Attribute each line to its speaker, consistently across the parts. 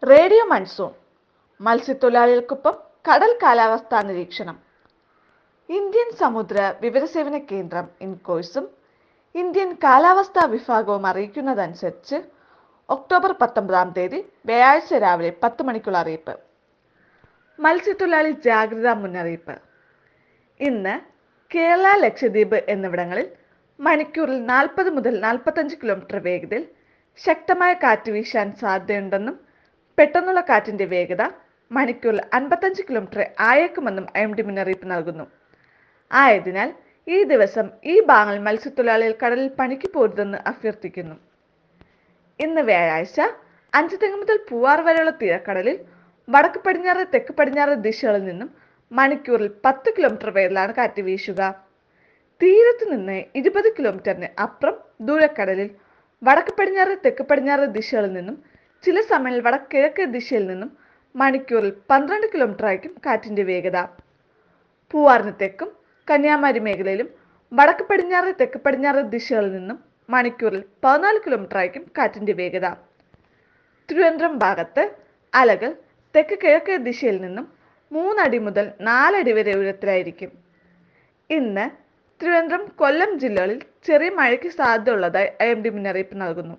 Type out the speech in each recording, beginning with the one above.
Speaker 1: radio monsoon മത്സ്യത്തൊഴിലാളികൾക്കൊപ്പം കടൽ കാലാവസ്ഥാ നിരീക്ഷണം ഇന്ത്യൻ സമുദ്ര വിവരസേവന കേന്ദ്രം ഇൻകോയ്സും ഇന്ത്യൻ കാലാവസ്ഥാ വിഭാഗവും അറിയിക്കുന്നതനുസരിച്ച് ഒക്ടോബർ പത്തൊമ്പതാം തീയതി വ്യാഴാഴ്ച രാവിലെ പത്ത് മണിക്കുള്ള അറിയിപ്പ് മത്സ്യത്തൊഴിലാളി ജാഗ്രതാ മുന്നറിയിപ്പ് ഇന്ന് കേരള ലക്ഷദ്വീപ് എന്നിവിടങ്ങളിൽ മണിക്കൂറിൽ നാൽപ്പത് മുതൽ നാൽപ്പത്തഞ്ച് കിലോമീറ്റർ വേഗതയിൽ ശക്തമായ കാറ്റ് വീശാൻ സാധ്യതയുണ്ടെന്നും പെട്ടെന്നുള്ള കാറ്റിന്റെ വേഗത മണിക്കൂറിൽ അൻപത്തഞ്ച് കിലോമീറ്റർ ആയേക്കുമെന്നും ഐ എം ഡി മുന്നറിയിപ്പ് നൽകുന്നു ആയതിനാൽ ഈ ദിവസം ഈ ഭാഗങ്ങൾ മത്സ്യത്തൊഴിലാളികൾ കടലിൽ പണിക്ക് പോരുതെന്ന് അഭ്യർത്ഥിക്കുന്നു ഇന്ന് വ്യാഴാഴ്ച അഞ്ചുതെങ്ങ് മുതൽ പൂവാർ വരെയുള്ള തീരക്കടലിൽ വടക്ക് പടിഞ്ഞാറ് തെക്ക് പടിഞ്ഞാറ് ദിശകളിൽ നിന്നും മണിക്കൂറിൽ പത്ത് കിലോമീറ്റർ വേഗത്തിലാണ് കാറ്റ് വീശുക തീരത്ത് നിന്ന് ഇരുപത് കിലോമീറ്ററിന് അപ്പുറം ദൂരക്കടലിൽ വടക്ക് പടിഞ്ഞാറ് തെക്ക് പടിഞ്ഞാറ് ദിശകളിൽ നിന്നും ചില സമയങ്ങളിൽ വടക്ക് കിഴക്ക് ദിശയിൽ നിന്നും മണിക്കൂറിൽ പന്ത്രണ്ട് കിലോമീറ്റർ ആയിരിക്കും കാറ്റിന്റെ വേഗത പൂവാറിന് തെക്കും കന്യാകുമാരി മേഖലയിലും വടക്ക് പടിഞ്ഞാറ് തെക്ക് പടിഞ്ഞാറ് ദിശകളിൽ നിന്നും മണിക്കൂറിൽ പതിനാല് കിലോമീറ്റർ ആയിരിക്കും കാറ്റിന്റെ വേഗത തിരുവനന്തപുരം ഭാഗത്ത് അലകൾ തെക്ക് കിഴക്ക് ദിശയിൽ നിന്നും മൂന്നടി മുതൽ നാലടി വരെ ഉയരത്തിലായിരിക്കും ഇന്ന് തിരുവനന്തപുരം കൊല്ലം ജില്ലകളിൽ ചെറിയ മഴയ്ക്ക് സാധ്യതയുള്ളതായി ഐ എം ഡി മുന്നറിയിപ്പ് നൽകുന്നു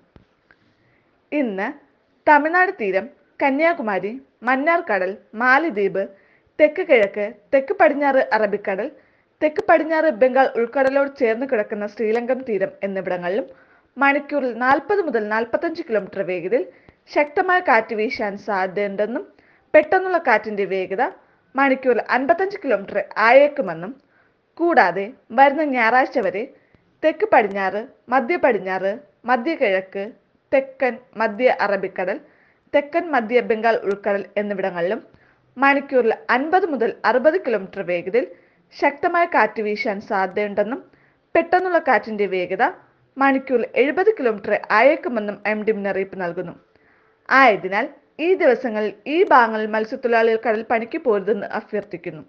Speaker 1: ഇന്ന് തമിഴ്നാട് തീരം കന്യാകുമാരി മന്നാർ കടൽ മാലദ്വീപ് തെക്ക് കിഴക്ക് തെക്ക് പടിഞ്ഞാറ് അറബിക്കടൽ തെക്ക് പടിഞ്ഞാറ് ബംഗാൾ ഉൾക്കടലോട് ചേർന്ന് കിടക്കുന്ന ശ്രീലങ്കൻ തീരം എന്നിവിടങ്ങളിലും മണിക്കൂറിൽ നാൽപ്പത് മുതൽ നാൽപ്പത്തഞ്ച് കിലോമീറ്റർ വേഗതയിൽ ശക്തമായ കാറ്റ് വീശാൻ സാധ്യതയുണ്ടെന്നും പെട്ടെന്നുള്ള കാറ്റിന്റെ വേഗത മണിക്കൂറിൽ അൻപത്തഞ്ച് കിലോമീറ്റർ ആയേക്കുമെന്നും കൂടാതെ വരുന്ന ഞായറാഴ്ച വരെ തെക്ക് പടിഞ്ഞാറ് മധ്യ പടിഞ്ഞാറ് മധ്യ കിഴക്ക് തെക്കൻ മധ്യ അറബിക്കടൽ തെക്കൻ മധ്യ ബംഗാൾ ഉൾക്കടൽ എന്നിവിടങ്ങളിലും മണിക്കൂറിൽ അൻപത് മുതൽ അറുപത് കിലോമീറ്റർ വേഗതയിൽ ശക്തമായ കാറ്റ് വീശാൻ സാധ്യതയുണ്ടെന്നും പെട്ടെന്നുള്ള കാറ്റിന്റെ വേഗത മണിക്കൂറിൽ എഴുപത് കിലോമീറ്റർ ആയേക്കുമെന്നും എം ഡി മുന്നറിയിപ്പ് നൽകുന്നു ആയതിനാൽ ഈ ദിവസങ്ങളിൽ ഈ ഭാഗങ്ങളിൽ മത്സ്യത്തൊഴിലാളികൾ കടൽ പണിക്ക് പോരുതെന്ന് അഭ്യർത്ഥിക്കുന്നു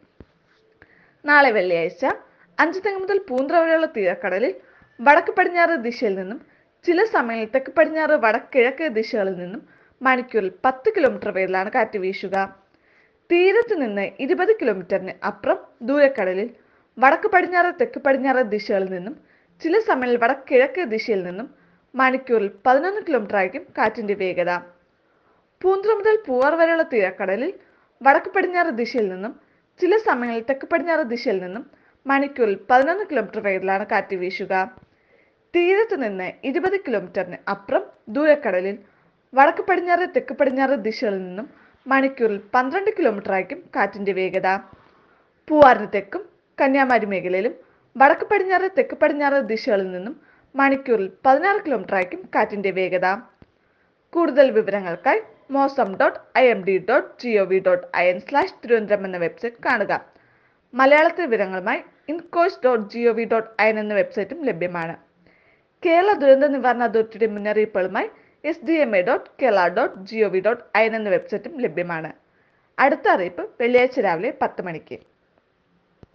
Speaker 1: നാളെ വെള്ളിയാഴ്ച അഞ്ച് തെങ്ങ് മുതൽ പൂന്ത്ര വരെയുള്ള തീരക്കടലിൽ വടക്ക് പടിഞ്ഞാറ് ദിശയിൽ നിന്നും ചില സമയങ്ങളിൽ തെക്ക് പടിഞ്ഞാറ് വടക്ക് കിഴക്ക് ദിശകളിൽ നിന്നും മണിക്കൂറിൽ പത്ത് കിലോമീറ്റർ വേഗത്തിലാണ് കാറ്റ് വീശുക തീരത്ത് നിന്ന് ഇരുപത് കിലോമീറ്ററിന് അപ്പുറം ദൂരക്കടലിൽ വടക്ക് പടിഞ്ഞാറ് തെക്ക് പടിഞ്ഞാറ് ദിശകളിൽ നിന്നും ചില സമയങ്ങളിൽ വടക്ക് കിഴക്ക് ദിശയിൽ നിന്നും മണിക്കൂറിൽ പതിനൊന്ന് കിലോമീറ്റർ ആയിരിക്കും കാറ്റിന്റെ വേഗത പൂന്തുറ മുതൽ പൂവാർ വരെയുള്ള തീരക്കടലിൽ വടക്ക് പടിഞ്ഞാറ് ദിശയിൽ നിന്നും ചില സമയങ്ങളിൽ തെക്ക് പടിഞ്ഞാറ് ദിശയിൽ നിന്നും മണിക്കൂറിൽ പതിനൊന്ന് കിലോമീറ്റർ വേഗത്തിലാണ് കാറ്റ് വീശുക തീരത്ത് നിന്ന് ഇരുപത് കിലോമീറ്ററിന് അപ്പുറം ദൂരക്കടലിൽ വടക്ക് പടിഞ്ഞാറ് തെക്ക് പടിഞ്ഞാറ് ദിശകളിൽ നിന്നും മണിക്കൂറിൽ പന്ത്രണ്ട് കിലോമീറ്റർ ആയിരിക്കും കാറ്റിന്റെ വേഗത പൂവാറിന് തെക്കും കന്യാകുമാരി മേഖലയിലും വടക്ക് പടിഞ്ഞാറ് തെക്ക് പടിഞ്ഞാറ് ദിശകളിൽ നിന്നും മണിക്കൂറിൽ പതിനാറ് കിലോമീറ്റർ ആയിരിക്കും കാറ്റിന്റെ വേഗത കൂടുതൽ വിവരങ്ങൾക്കായി Mausam dot I M D dot G O V dot I N slash Thiruvananthapuram എന്ന വെബ്സൈറ്റ് കാണുക മലയാളത്തിൽ വിവരങ്ങളുമായി INCOIS dot G O V dot I N എന്ന വെബ്സൈറ്റും ലഭ്യമാണ് കേരള ദുരന്ത നിവാരണ അതോറിറ്റിയുടെ മുന്നറിയിപ്പുകളുമായി S D M A dot Kerala dot G O V dot I N എന്ന വെബ്സൈറ്റും ലഭ്യമാണ് അടുത്ത അറിയിപ്പ് വെള്ളിയാഴ്ച രാവിലെ പത്ത് മണിക്ക്